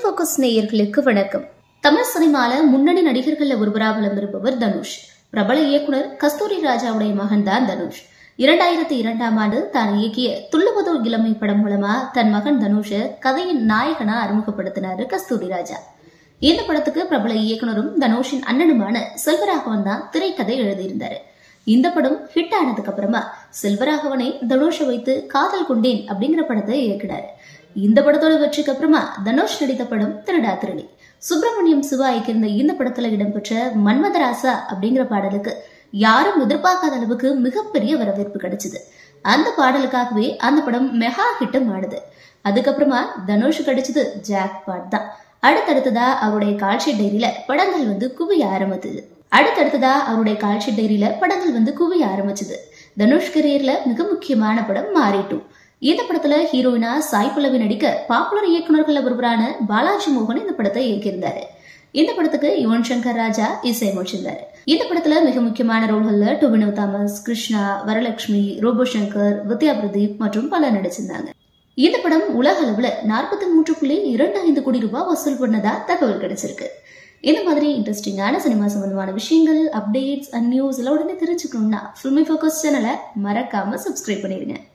focus நேயர்களுக்கு வணக்கம் தமிழ் சினிமால முன்னணி நடிகர்கள்ல ஒருவராக விளம்பிருப்பவர் தனுஷ் பிரபல இயக்குனர் கஸ்தூரி ராஜாவுடைய மகன் தான் தனுஷ் இரண்டாயிரத்தி இரண்டாம் ஆண்டு தான் இயக்கிய துள்ளுவதோ இளமை படம் மூலமா தன் மகன் தனுஷ கதையின் நாயகனா அறிமுகப்படுத்தினாரு கஸ்தூரி ராஜா இந்த படத்துக்கு பிரபல இயக்குனரும் தனுஷின் அண்ணனுமான செல்வராகவன் தான் திரைக்கதை எழுதியிருந்தாரு இந்த படம் ஹிட் ஆனதுக்கு அப்புறமா செல்வராகவனை தனுஷை வைத்து காதல் கொண்டேன் அப்படிங்கிற படத்தை இயக்கினாரு இந்த படத்தோட வெற்றிக்கு அப்புறமா தனுஷ் நடித்த படம் திருடா திருடி சுப்பிரமணியம் சிவா இயக்கியிருந்த இந்த படத்துல இடம்பெற்ற மன்மதராசா அப்படிங்கிற பாடலுக்கு யாரும் எதிர்பார்க்காத அளவுக்கு மிகப்பெரிய வரவேற்பு கிடைச்சது அந்த பாடலுக்காகவே அந்த படம் மெகா ஹிட்டும் ஆனது அதுக்கப்புறமா தனுஷ் கிடைச்சது ஜாக் பாட் தான் அடுத்தடுத்ததா அவருடைய காட்சி டைரியில படங்கள் வந்து குவிய ஆரம்பித்தது அடுத்தடுத்ததா அவருடைய காட்சி டைரியில படங்கள் வந்து குவிய ஆரம்பிச்சது தனுஷ் கரியர்ல மிக முக்கியமான படம் மாறிட்டு இந்த படத்துல ஹீரோயினா சாய் பல்லவி நடிக்க பாப்புலர் இயக்குநர்கள் ஒருவரான பாலாஜி மோகன் இந்த படத்தை இயக்கியிருந்தாரு இந்த படத்துக்கு யுவன் சங்கர் ராஜா இசையமைச்சிருந்தாரு இந்த படத்துல மிக முக்கியமான ரோல்கள்ல டொபினோ தாமஸ் கிருஷ்ணா வரலட்சுமி ரோபோ சங்கர் வித்யா பிரதீப் மற்றும் பலர் நடிச்சிருந்தாங்க இந்த படம் உலக அளவுல நாற்பத்தி மூன்று புள்ளி இரண்டு ஐந்து கோடி ரூபாய் வசூல் பண்ணதா தகவல் கிடைச்சிருக்கு இந்த மாதிரி இன்ட்ரெஸ்டிங்கான சினிமா சம்பந்தமான விஷயங்கள் அப்டேட்ஸ் அண்ட் நியூஸ் எல்லாம் உடனே தெரிஞ்சுக்கணும்னா ஃபில்மி ஃபோக்கஸ் சேனலை மறக்காம சப்ஸ்கிரைப் பண்ணிடுங்க